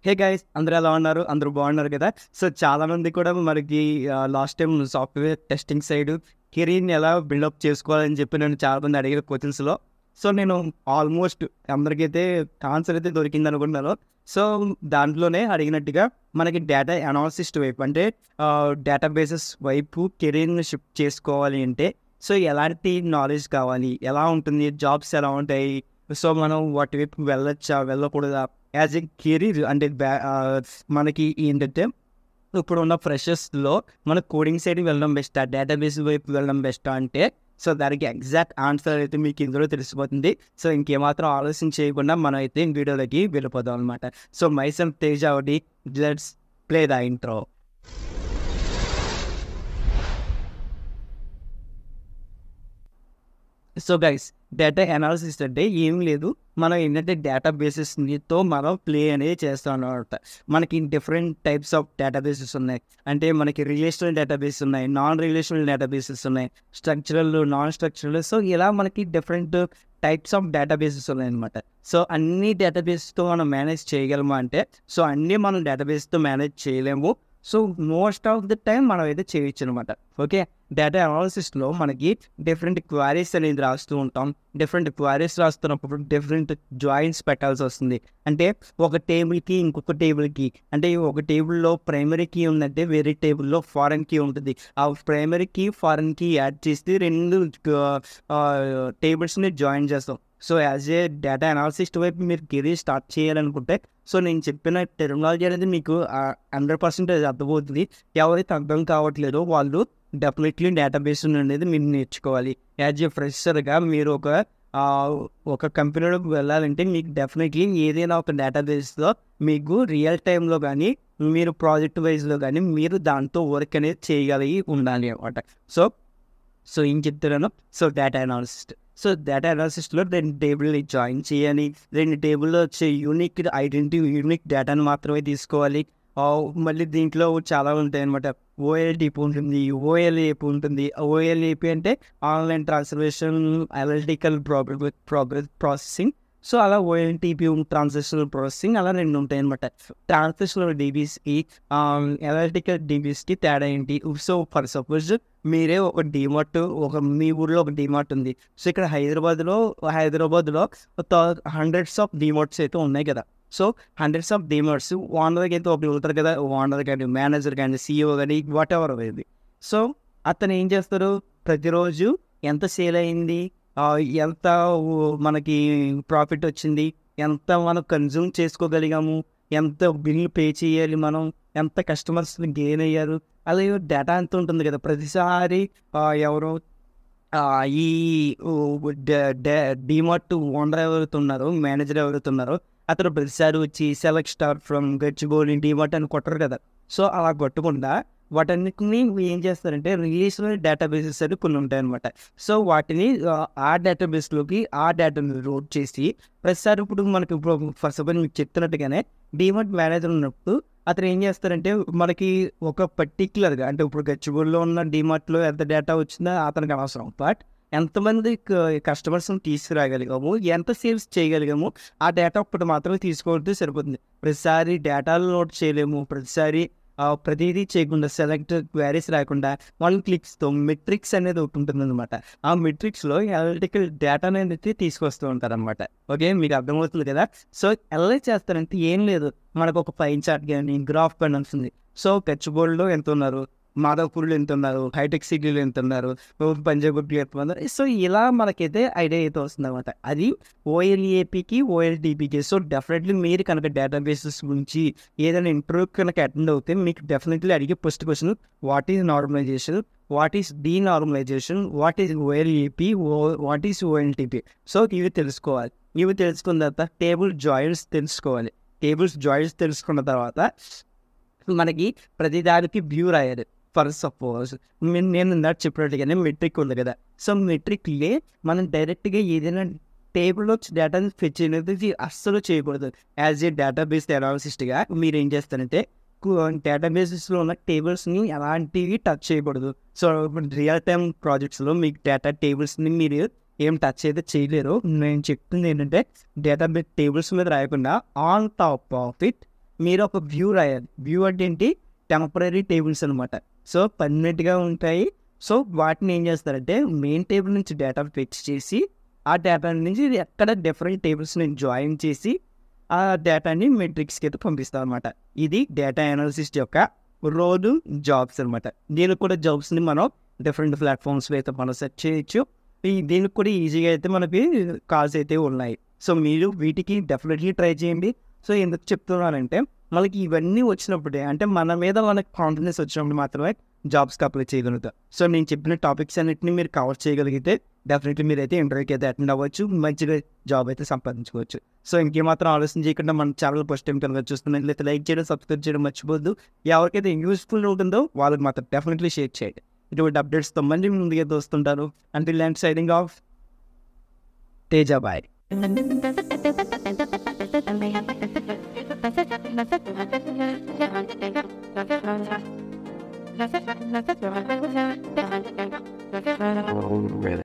Hey guys అందరూ ఎలా ఉన్నారు అందరూ బాగున్నారు కదా సో చాలా మంది కూడా మనకి last time software testing side కెరీర్ని ఎలా బిల్డప్ చేసుకోవాలని చెప్పి నేను చాలా మంది అడిగిన క్వశ్చన్స్లో సో నేను ఆల్మోస్ట్ అందరికైతే ఆన్సర్ అయితే దొరికింది అనుకుంటున్నాను సో దాంట్లోనే అడిగినట్టుగా మనకి డేటా అనాలిసిస్ట్ వైపు అంటే డేటా బేసెస్ వైపు కెరీర్ని షిఫ్ట్ చేసుకోవాలి అంటే సో ఎలాంటి నాలెడ్జ్ కావాలి ఎలా ఉంటుంది జాబ్స్ ఎలా ఉంటాయి సో మనం వాటి వైపు వెళ్ళొచ్చా వెళ్ళకూడదా యాజ్ ఎ కెరీర్ అంటే బ్యా మనకి ఏంటంటే ఇప్పుడు ఉన్న ఫ్రెషర్స్లో మన కోడింగ్ సైడ్ వెళ్ళడం బెస్టా డేటాబేస్ వైపు వెళ్ళడం బెస్టా అంటే సో దానికి ఎగ్జాక్ట్ ఆన్సర్ అయితే మీకు ఇందులో తెలిసిపోతుంది సో ఇంకేమాత్రం ఆలోచన చేయకుండా మనం అయితే వీడియోలోకి వెళ్ళిపోదాం అనమాట సో మైసమ్ తేజ ఒకటి let's play the intro so guys data analysis అంటే ఏం లేదు మనం ఏంటంటే డేటా బేసెస్తో మనం ప్లే అనేది చేస్తాం అనమాట మనకి different types of databases ఉన్నాయి అంటే మనకి రిలేషనల్ డేటా బేస్ ఉన్నాయి నాన్ రిలేషనల్ డేటా బేసెస్ ఉన్నాయి స్ట్రక్చరల్ నాన్ స్ట్రక్చరల్ సో ఇలా మనకి different types of databases ఉన్నాయన్నమాట సో అన్ని డేటా బేస్తో మనం మేనేజ్ చేయగలమా అంటే సో అన్నీ మనం డేటా బేస్తో మేనేజ్ చేయలేము so most of the time మనం అయితే చేయొచ్చు అనమాట ఓకే డేటా అనాలిసిస్లో మనకి డిఫరెంట్ క్వారీస్ అనేది రాస్తూ ఉంటాం డిఫరెంట్ క్వారీస్ రాస్తున్నప్పుడు డిఫరెంట్ జాయింట్స్ పెట్టాల్సి వస్తుంది అంటే ఒక టేబుల్కి ఇంకొక టేబుల్కి అంటే ఒక టేబుల్లో ప్రైమరీ కీ ఉందంటే వేరే టేబుల్లో ఫారెన్ కీ ఉంటుంది ఆ primary key foreign key add చేసి రెండు టేబుల్స్ని జాయిన్ చేస్తాం so as a data analyst వైపు మీరు కెరీర్ స్టార్ట్ చేయాలనుకుంటే సో నేను చెప్పిన టెక్నాలజీ అనేది మీకు హండ్రెడ్ పర్సెంటేజ్ అర్థమవుతుంది ఎవరైతే అర్థం కావట్లేదో వాళ్ళు డెఫినెట్లీ డేటాబేస్ అనేది మీరు నేర్చుకోవాలి యాజ్ ఏ ఫ్రెషర్గా మీరు ఒక ఒక కంపెనీలోకి వెళ్ళాలంటే మీకు డెఫినెట్లీ ఏదైనా ఒక డేటాబేస్లో మీకు రియల్ టైంలో కానీ మీరు ప్రాజెక్ట్ వైజ్లో కానీ మీరు దాంతో వర్క్ అనేది చేయగలిగి ఉండాలి అనమాట సో సో ఏం చెప్తున్నాను so data analyst so data అనాలిసిస్లో రెండు టేబుల్ని జాయిన్ చేయాలి రెండు టేబుల్లో వచ్చే యూనిక్ ఐడెంటిటీ యూనిక్ డేటాను మాత్రమే తీసుకోవాలి మళ్ళీ దీంట్లో చాలా ఉంటాయి అనమాట ఓఎల్టీపీ ఉంటుంది ఓఎల్ఏపీ ఉంటుంది ఓఎల్ఏపీ అంటే online transformation analytical progress progress processing so అలా ఓఎల్టీపీ ట్రాన్సాక్షనల్ ప్రాసెసింగ్ అలా రెండు ఉంటాయి అనమాట ట్రాన్సాక్షనల్ డీబీస్కి అనలిటికల్ డీబీస్కి తేడా ఏంటి సో ఫర్ సపోజ్ మీరే ఒక డిమార్ట్ ఒక మీ ఊర్లో ఒక డిమార్ట్ ఉంది సో ఇక్కడ హైదరాబాద్లో హైదరాబాద్లో హండ్రెడ్స్ ఆఫ్ డిమార్ట్స్ అయితే ఉన్నాయి కదా సో హండ్రెడ్స్ ఆఫ్ డిమార్ట్స్ ఓనర్కి అయితే ఒకటి ఉంటారు కదా ఓనర్ కానీ మేనేజర్ కానీ సీఈఓ కానీ వాట్ ఎవర్ అనేది సో అతను ఏం చేస్తారు ప్రతిరోజు ఎంత సేల్ అయింది ఎంత మనకి ప్రాఫిట్ వచ్చింది ఎంత మనం కన్జ్యూమ్ చేసుకోగలిగాము ఎంత బిల్ పే చేయాలి మనం ఎంత కస్టమర్స్ని గెయిన్ అయ్యారు అలాగే డేటా ఎంత ఉంటుంది కదా ప్రతిసారి ఎవరు ఈ డిమార్ట్ ఓనర్ ఎవరుతున్నారో మేనేజర్ ఎవరుతున్నారో అతను ప్రతిసారి వచ్చి select star from Gachibowli DMart అని కొట్టరు కదా సో అలా కొట్టకుండా వాటన్నిటిని ఏం చేస్తారంటే రిలేషనల్ డేటాబేసెస్ అని కొన్ని ఉంటాయన్నమాట సో వాటిని ఆ డేటాబేస్లోకి ఆ డేటాని లోడ్ చేసి ప్రతిసారి ఇప్పుడు మనకి ఇప్పుడు ఫస్ట్ ఆఫ్ ఆల్ మీకు చెప్తున్నట్టుగానే డిమార్ట్ మేనేజర్ ఉన్నప్పుడు అతను ఏం చేస్తారంటే మనకి ఒక పర్టిక్యులర్గా అంటే ఇప్పుడు గచ్చిబౌలిలో ఉన్న డిమార్ట్లో ఎంత డేటా వచ్చిందో అతనికి అవసరం బట్ ఎంతమంది కస్టమర్స్ని తీసుకురాగలిగాము ఎంత సేల్స్ చేయగలిగాము ఆ డేటా ఒక్కటి మాత్రమే తీసుకోవద్దు సరిపోతుంది ప్రతిసారి డేటాలు నోట్ చేయలేము ప్రతిసారి ప్రతిదీ చేయకుండా సెలెక్ట్ క్వారీస్ రాకుండా వన్ క్లిక్స్తో మెట్రిక్స్ అనేది ఒకటి ఉంటుంది అనమాట ఆ మెట్రిక్స్లో అనలిటికల్ డేటా అనేది తీసుకొస్తూ ఉంటారు అనమాట ఓకే మీకు అర్థమవుతుంది కదా సో ఎలా చేస్తారంటే ఏం లేదు మనకు ఒక పైన్ చార్ట్ కానీ గ్రాఫ్ కానీ వస్తుంది సో గచ్చిబోల్డ్లో ఎంత ఉన్నారు మాధవపూర్లో ఎంత ఉన్నారు హైటెక్ సిటీలో ఎంత ఉన్నారు పంజాగుట్లో ఎంత ఉన్నారు సో ఇలా మనకైతే ఐడియా అయితే వస్తుంది అనమాట అది ఓఎల్ఏపీకి ఓఎల్టీపీకి సో డెఫినెట్లీ మీరు కనుక డేటాబేసెస్ గురించి ఏదైనా ఇంటర్వ్యూ కనుక అటెండ్ అవుతే మీకు డెఫినెట్లీ అడిగే first question what is normalization what is denormalization what is OLAP what is OLTP so ఇవి తెలుసుకోవాలి ఇవి తెలుసుకున్న తర్వాత టేబుల్ జాయింట్స్ తెలుసుకోవాలి టేబుల్స్ జాయింట్స్ తెలుసుకున్న తర్వాత మనకి ప్రతిదానికి వ్యూ రాయాలి ఫర్ సపోజ్ నేను ఇందాక చెప్పినట్టుగానే మెట్రిక్ ఉంది కదా సో మెట్రిక్లే మనం డైరెక్ట్గా ఏదైనా టేబుల్లో డేటాని ఫెచ్ అనేది అస్సలు చేయకూడదు యాజ్ ఏ డేటాబేస్ అనాలిసిస్ట్గా మీరు ఏం చేస్తారంటే డేటాబేసెస్లో ఉన్న టేబుల్స్ని ఎలాంటివి టచ్ చేయకూడదు సో ఇప్పుడు రియల్ టైమ్ ప్రాజెక్ట్స్లో మీకు డేటా టేబుల్స్ని మీరు ఏం టచ్ అయితే చేయలేరు నేను చెప్తుంది ఏంటంటే డేటాబేస్ టేబుల్స్ మీద రాయకుండా ఆన్ టాప్ ఆఫ్ ఇట్ మీరు ఒక వ్యూ రాయాలి వ్యూ అంటే ఏంటి టెంపరీ టేబుల్స్ అనమాట సో పర్మనెంట్గా ఉంటాయి సో వాటిని ఏం చేస్తారంటే మెయిన్ టేబుల్ నుంచి డేటా ఫిక్స్ చేసి ఆ డేటా నుంచి ఎక్కడ డిఫరెంట్ టేబుల్స్ని జాయిన్ చేసి ఆ డేటాని మెట్రిక్స్కి అయితే పంపిస్తాం అనమాట ఇది డేటా అనాలిసిస్ యొక్క రోలు జాబ్స్ అనమాట దీనికి కూడా జాబ్స్ని మనం డిఫరెంట్ ప్లాట్ఫామ్స్లో అయితే మనం సెర్చ్ చేయొచ్చు ఈ దీనికి కూడా ఈజీగా అయితే మనకి కాల్స్ అయితే ఉన్నాయి సో మీరు వీటికి డెఫినెట్లీ ట్రై చేయండి సో ఎందుకు చెప్తున్నానంటే మనకి ఇవన్నీ వచ్చినప్పుడే అంటే మన మీద మనకి కాన్ఫిడెన్స్ వచ్చినప్పుడు మాత్రమే జాబ్స్కి అప్లై చేయగలుగుతాం సో నేను చెప్పిన టాపిక్స్ అన్నిటిని మీరు కవర్ చేయగలిగితే డెఫినెట్లీ మీరైతే ఇంటర్వ్యూకి అయితే అటెండ్ అవ్వచ్చు మంచిగా జాబ్ అయితే సంపాదించుకోవచ్చు సో ఇంకేమాత్రం ఆలోచన చేయకుండా మన ఛానల్ ఫస్ట్ టైం కనుక చూస్తున్నట్లయితే లైక్ చేయడం సబ్స్క్రైబ్ చేయడం మర్చిపోద్దు ఎవరికైతే యూస్ఫుల్ ఉంటుందో వాళ్ళకి మాత్రం డెఫినెట్లీ షేర్ చేయండి ఇటువంటి అప్డేట్స్తో మళ్ళీ మీ ముందుగా వస్తుంటారు అంటే land siding of Teja boy Really?